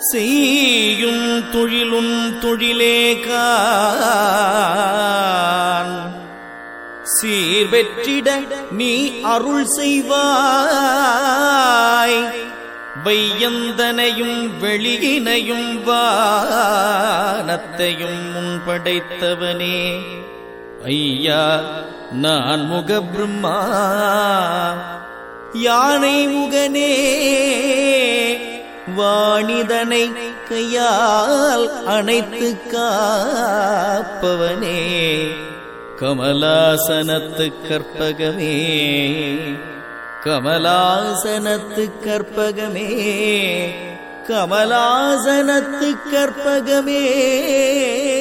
செய்யும் தொழிலும் தொழிலே கான் சீர்வெற்றிட நீ அருள் செய்வாய் வையந்தனையும் வெளியினையும் வானத்தையும் முன்படைத்தவனே ஐயா நான் முக பிரம்மா யானை முகனே வாணிதனை கையால் அணைத்து காப்பவனே கமலாசனத்து கற்பகமே கமலாசனத்து கற்பகமே கமலாசனத்து கற்பகமே